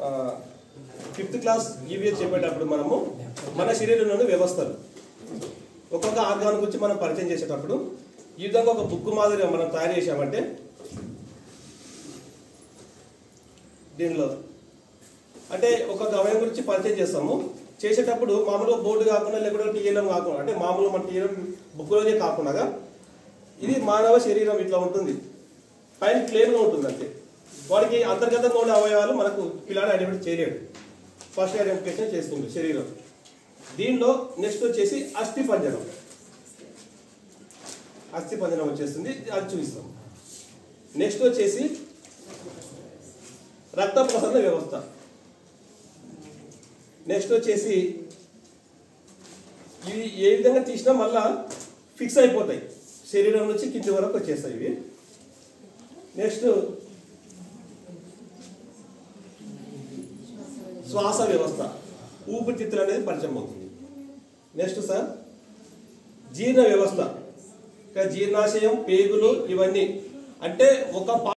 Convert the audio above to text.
fifth class EVS చెప్పేటప్పుడు మనము మన శరీరంలోని వ్యవస్థలు ఒక్కొక్క ఆర్గాన్ గురించి మనం పరిచయం చేసేటప్పుడు ఈ విధంగా ఒక బుక్ మాదిరిగా మనం తయారు చేసామంటే దీనిలో అంటే ఒక్కొక్క అవయం గురించి పరిచయం చేస్తాము చేసేటప్పుడు మామూలుగా బోర్డు కాకుండా లేకపోతే టీఎల్ఎం కాకుండా అంటే మామూలుగా మన టీఎల్ఎం బుక్లోనే కాకుండా ఇది మానవ శరీరం ఇట్లా ఉంటుంది పైన క్లేమ్గా ఉంటుంది అంతే వాడికి అంతర్గతంగా ఉండే అవయవాలు మనకు పిల్లాడు ఐడెంటిఫై చేయలేడు ఫస్ట్ ఐడెంటిఫికేషన్ చేస్తుంది శరీరం దీనిలో నెక్స్ట్ వచ్చేసి అస్థి పంజరం అస్థి పంజరం వచ్చేస్తుంది అది చూపిస్తాం నెక్స్ట్ వచ్చేసి రక్త ప్రసరణ వ్యవస్థ నెక్స్ట్ వచ్చేసి ఇవి ఏ విధంగా తీసినా మళ్ళా ఫిక్స్ అయిపోతాయి శరీరం నుంచి కింది వరకు వచ్చేస్తాయి ఇవి నెక్స్ట్ శ్వాస వ్యవస్థ ఊపిరితిత్తులు అనేది పరిచయం అవుతుంది నెక్స్ట్ సార్ జీర్ణ వ్యవస్థ ఇంకా జీర్ణాశయం పేగులు ఇవన్నీ అంటే ఒక పా-